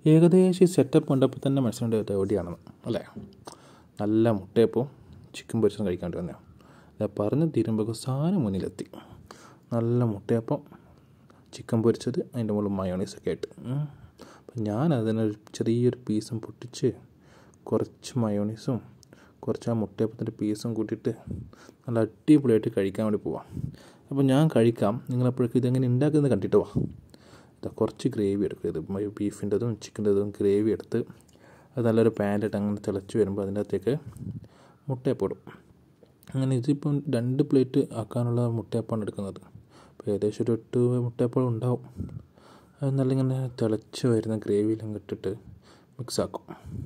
ഏകദേശം ഈ സെറ്റപ്പ് കണ്ടപ്പോൾ തന്നെ മനസ്സിലുണ്ട് എവിടെയാണെന്ന് അല്ലേ നല്ല മുട്ടയപ്പോൾ ചിക്കൻ പൊരിച്ചതും കഴിക്കാൻ വേണ്ടി വന്നതാണ് അല്ല പറഞ്ഞ് തീരുമ്പോൾ സാധനം മുന്നിലെത്തി നല്ല മുട്ടയപ്പം ചിക്കൻ പൊരിച്ചത് അതിൻ്റെ മുകളിൽ മയോണൈസൊക്കെ ആയിട്ട് അപ്പം ഞാൻ അതിനൊരു ചെറിയൊരു പീസും പൊട്ടിച്ച് കുറച്ച് മയോണൈസും കുറച്ച് ആ മുട്ടയപ്പത്തിൻ്റെ പീസും കൂട്ടിയിട്ട് നല്ല അടിപൊളിയായിട്ട് കഴിക്കാൻ വേണ്ടി പോവാം അപ്പോൾ ഞാൻ കഴിക്കാം നിങ്ങളപ്പോഴേക്കും ഇതെങ്ങനെ ഉണ്ടാക്കുന്നത് കണ്ടിട്ട് വാ ഇതാ കുറച്ച് ഗ്രേവി എടുക്കുക ഇത് ബീഫിൻ്റെതും ചിക്കൻ്റെതും ഗ്രേവി എടുത്ത് അത് നല്ലൊരു പാനിലിട്ട് അങ്ങനെ തിളച്ച് വരുമ്പോൾ അതിൻ്റെ അകത്തേക്ക് മുട്ടയപ്പം ഇടും അങ്ങനെ ഇതിപ്പം രണ്ട് പ്ലേറ്റ് ആക്കാനുള്ള മുട്ടയപ്പമാണ് എടുക്കുന്നത് അപ്പോൾ ഏകദേശം ഒരു എട്ട് മുട്ടയപ്പം ഉണ്ടാവും അത് നല്ല ഇങ്ങനെ തിളച്ച് വരുന്ന ഗ്രേവിയിലും ഇട്ടിട്ട് മിക്സാക്കും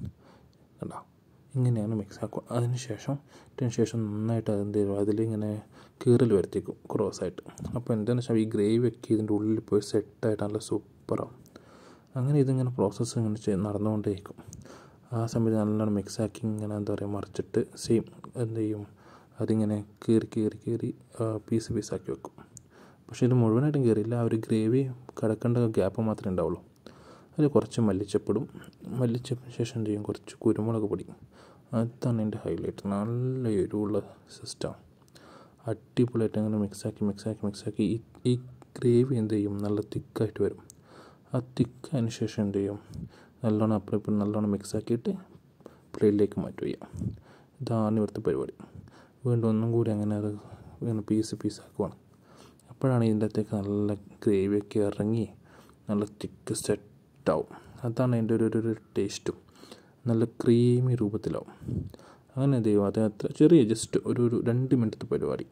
കണ്ടോ ഇങ്ങനെയാണ് മിക്സാക്കും അതിന് ശേഷം ഇട്ടതിന് ശേഷം നന്നായിട്ട് അതെന്ത് ചെയ്യും അതിലിങ്ങനെ കീറൽ വരുത്തിക്കും ക്രോസായിട്ട് അപ്പോൾ എന്താണെന്ന് വെച്ചാൽ ഈ ഗ്രേവി ഒക്കെ ഇതിൻ്റെ ഉള്ളിൽ പോയി സെറ്റായിട്ട് നല്ല സൂപ്പറാവും അങ്ങനെ ഇതിങ്ങനെ പ്രോസസ്സ് ഇങ്ങനെ ചെയ്ത് നടന്നുകൊണ്ടേയിരിക്കും ആ സമയത്ത് നല്ലോണം മിക്സാക്കി ഇങ്ങനെ എന്താ പറയുക മറിച്ചിട്ട് സെയിം എന്ത് ചെയ്യും അതിങ്ങനെ കീറി കീറി കീറി പീസ് പീസാക്കി വെക്കും പക്ഷേ ഇത് മുഴുവനായിട്ടും കീറിയില്ല ആ ഒരു ഗ്രേവി കിടക്കേണ്ട ഗ്യാപ്പ് മാത്രമേ ഉണ്ടാവുള്ളൂ അതിൽ കുറച്ച് മല്ലിച്ചപ്പിടും മല്ലിച്ചപ്പിന് ശേഷം എന്ത് ചെയ്യും കുറച്ച് കുരുമുളക് പൊടി അതാണ് എൻ്റെ ഹൈലൈറ്റ് നല്ല എരിവുള്ള സിസ്റ്റം അടിപൊളിയായിട്ട് അങ്ങനെ മിക്സാക്കി മിക്സാക്കി മിക്സാക്കി ഈ ഈ ഗ്രേവി എന്ത് ചെയ്യും നല്ല തിക്കായിട്ട് വരും ആ തിക്കായതിന് ശേഷം എന്ത് ചെയ്യും നല്ലോണം അപ്പുറം ഇപ്പുറം നല്ലോണം മിക്സാക്കിയിട്ട് പ്ലേറ്റിലേക്ക് മാറ്റുക ചെയ്യാം ഇതാണ് ഇവിടുത്തെ പരിപാടി വീണ്ടും ഒന്നും കൂടി അങ്ങനെ അത് ഇങ്ങനെ പീസ് പീസാക്കുവാണ് അപ്പോഴാണ് ഇതിൻ്റെ അകത്തേക്ക് നല്ല ഗ്രേവിയൊക്കെ ഇറങ്ങി നല്ല തിക്ക് സെറ്റാവും അതാണ് അതിൻ്റെ ഒരു ഒരു ടേസ്റ്റും നല്ല ക്രീമി രൂപത്തിലാവും അങ്ങനെ ദൈവം അത് അത്ര ചെറിയ ജസ്റ്റ് ഒരു ഒരു രണ്ട് മിനിറ്റത്തെ പരിപാടി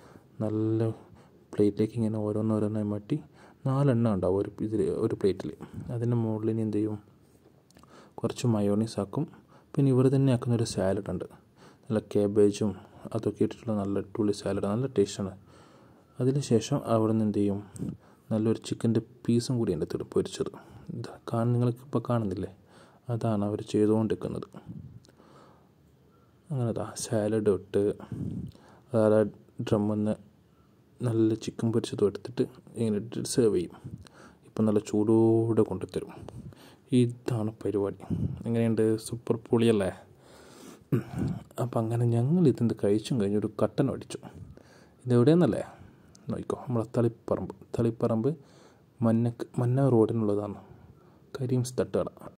നല്ല പ്ലേറ്റിലേക്ക് ഇങ്ങനെ ഓരോന്നോരോന്നായി മാറ്റി നാലെണ്ണം ഉണ്ടാവും ഒരു ഇതിൽ ഒരു പ്ലേറ്റിൽ അതിൻ്റെ മുകളിൽ ഇനി എന്ത് ചെയ്യും കുറച്ച് മയോണീസ് ആക്കും പിന്നെ ഇവർ തന്നെ ആക്കുന്ന ഒരു സാലഡ് ഉണ്ട് നല്ല കേബേജും അതൊക്കെ ഇട്ടിട്ടുള്ള നല്ല അടിപൊളി സാലഡ് നല്ല ടേസ്റ്റാണ് അതിന് ശേഷം അവിടെ നിന്ന് എന്ത് ചെയ്യും നല്ലൊരു ചിക്കൻ്റെ പീസും കൂടി എൻ്റെ അടുത്ത് പൊരിച്ചത് ഇതാ കാണുന്ന നിങ്ങൾക്ക് ഇപ്പോൾ കാണുന്നില്ലേ അതാണ് അവർ ചെയ്തുകൊണ്ടിരിക്കുന്നത് അങ്ങനെ അതാ സാലഡ് ഇട്ട് അതാ ഡ്രമ്മിൽ നിന്ന് നല്ല ചിക്കൻ പൊരിച്ചതും എടുത്തിട്ട് ഇങ്ങനെ ഇട്ടിട്ട് സെർവ് ചെയ്യും ഇപ്പം നല്ല ചൂടോടെ കൊണ്ടുതരും ഇതാണ് പരിപാടി എങ്ങനെയുണ്ട് സൂപ്പർ പൊളിയല്ലേ അപ്പം അങ്ങനെ ഞങ്ങൾ ഇതിൻ്റെ കഴിച്ചും കഴിഞ്ഞ് ഒരു കട്ടൻ അടിച്ചു ഇതെവിടെയെന്നല്ലേ നോക്കിക്കോ നമ്മളെ തളിപ്പറമ്പ് തളിപ്പറമ്പ് മന്ന മന്ന റോഡിനുള്ളതാണ് കരീംസ് തട്ടുകട